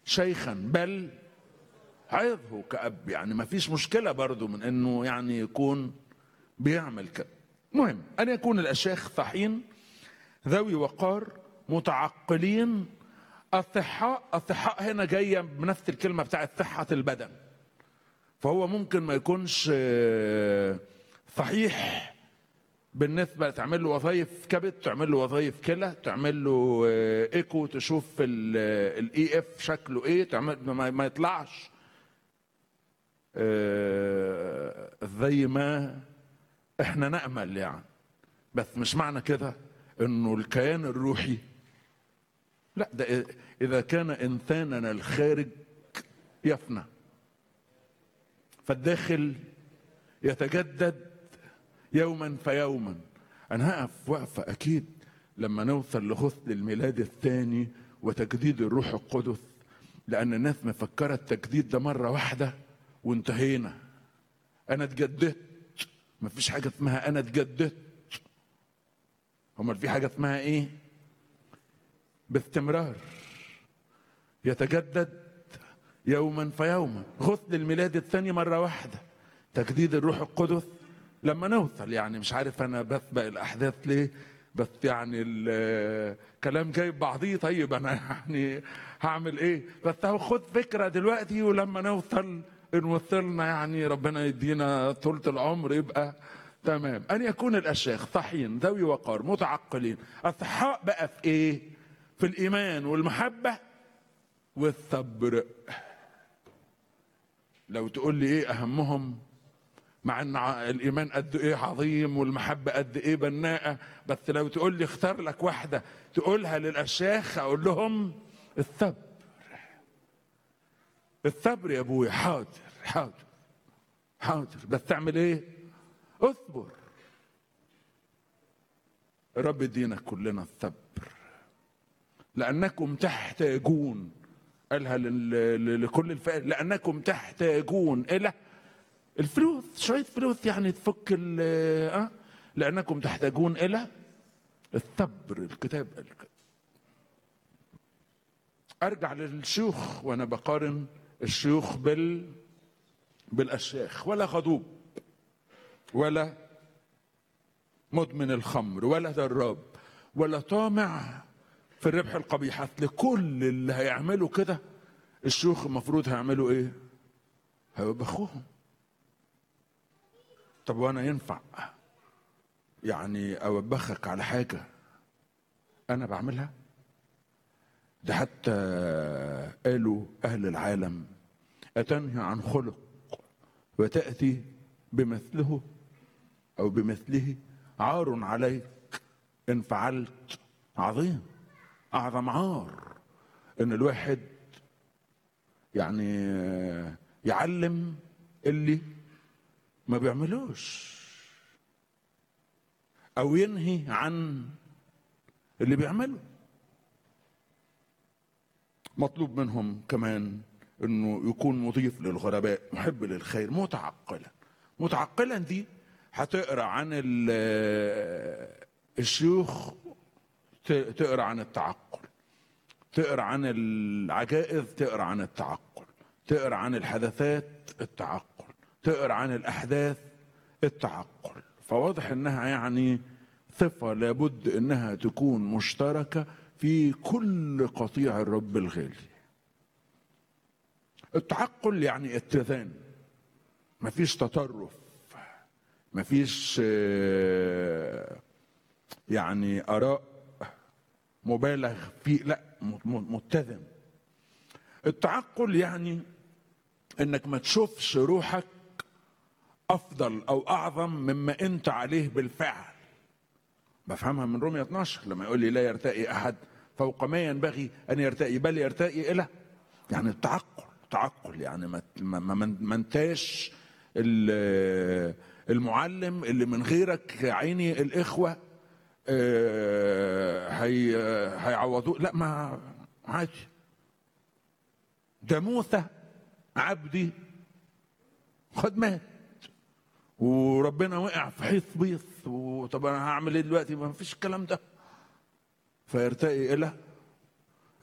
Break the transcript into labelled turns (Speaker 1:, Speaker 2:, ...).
Speaker 1: شيخا بل عظه كأب يعني ما فيش مشكلة برضو من انه يعني يكون بيعمل كده مهم ان يكون الاشياخ صحين ذوي وقار متعقلين اصحاء اصحاء هنا جايه بنفس الكلمه بتاعت صحه البدن فهو ممكن ما يكونش آه، صحيح بالنسبه تعمل له وظائف كبد تعمل له وظائف كلى تعمل له آه، ايكو تشوف الاي اف شكله ايه تعمل ما ما يطلعش آه، زي ما احنا نامل يعني بس مش معنى كده انه الكيان الروحي لا ده اذا كان انساننا الخارج يفنى فالداخل يتجدد يوما فيوما انا هقف وقفه اكيد لما نوصل لغسل الميلاد الثاني وتجديد الروح القدس لان الناس مفكره التجديد ده مره واحده وانتهينا انا اتجددت مفيش حاجه اسمها انا اتجددت امال في حاجه اسمها ايه باستمرار يتجدد يوما فيوما غسل الميلاد الثاني مرة واحدة تجديد الروح القدس لما نوصل يعني مش عارف أنا بسبق الأحداث ليه بس يعني الكلام جايب بعضيه طيب أنا يعني هعمل إيه بس هو خد فكرة دلوقتي ولما نوصل إن وصلنا يعني ربنا يدينا طولة العمر يبقى تمام أن يكون الأشياخ صحين ذوي وقار متعقلين أصحاء بقى في إيه في الإيمان والمحبة والصبر لو تقول لي ايه اهمهم مع ان ع- الايمان قد ايه عظيم والمحبه قد ايه بناءه بس لو تقول لي اختار لك واحده تقولها للاشياخ اقول لهم الصبر الصبر يا ابويا حاضر حاضر حاضر بس تعمل ايه اصبر رب يدينا كلنا الصبر لأنكم تحتاجون قالها لل- ل- لكل الفئات لأنكم تحتاجون إلى الفلوس شوية فلوس يعني تفك ال أه؟ لأنكم تحتاجون إلى الصبر الكتاب قال كده أرجع للشيوخ وأنا بقارن الشيوخ بال بالأشياخ ولا غضوب ولا مدمن الخمر ولا دراب ولا طامع في الربح القبيح اصل كل اللي هيعملوا كده الشيوخ المفروض هيعملوا ايه؟ هيوبخوهم طب وانا ينفع يعني اوبخك على حاجه انا بعملها ده حتى قالوا اهل العالم اتنهي عن خلق وتاتي بمثله او بمثله عار عليك ان فعلت عظيم اعظم عار ان الواحد يعني يعلم اللي ما بيعملوش او ينهي عن اللي بيعمله مطلوب منهم كمان انه يكون مضيف للغرباء محب للخير متعقلا متعقلا دي هتقرا عن ال- الشيوخ ت- تقرا عن التعقل تقرا عن العجائز تقرا عن التعقل تقرا عن الحدثات التعقل تقرا عن الاحداث التعقل فواضح انها يعني صفه لابد انها تكون مشتركه في كل قطيع الرب الغالي التعقل يعني اتزان مفيش تطرف مفيش آه، يعني اراء مبالغ فيه لا م- م- متزن التعقل يعني انك ما تشوفش روحك افضل او اعظم مما انت عليه بالفعل بفهمها من رومية 12 لما يقول لي لا يرتقي احد فوق ما ينبغي ان يرتقي بل يرتقي الى يعني التعقل تعقل يعني ما ما ما- ما انتاش ال- المعلم اللي من غيرك يا عيني الاخوه آه، هي هيعوضوه لا ما عادي ده موسى عبدي خد مات وربنا وقع في حيث بيص وطب انا هعمل ايه دلوقتي ما فيش الكلام ده فيرتقي الى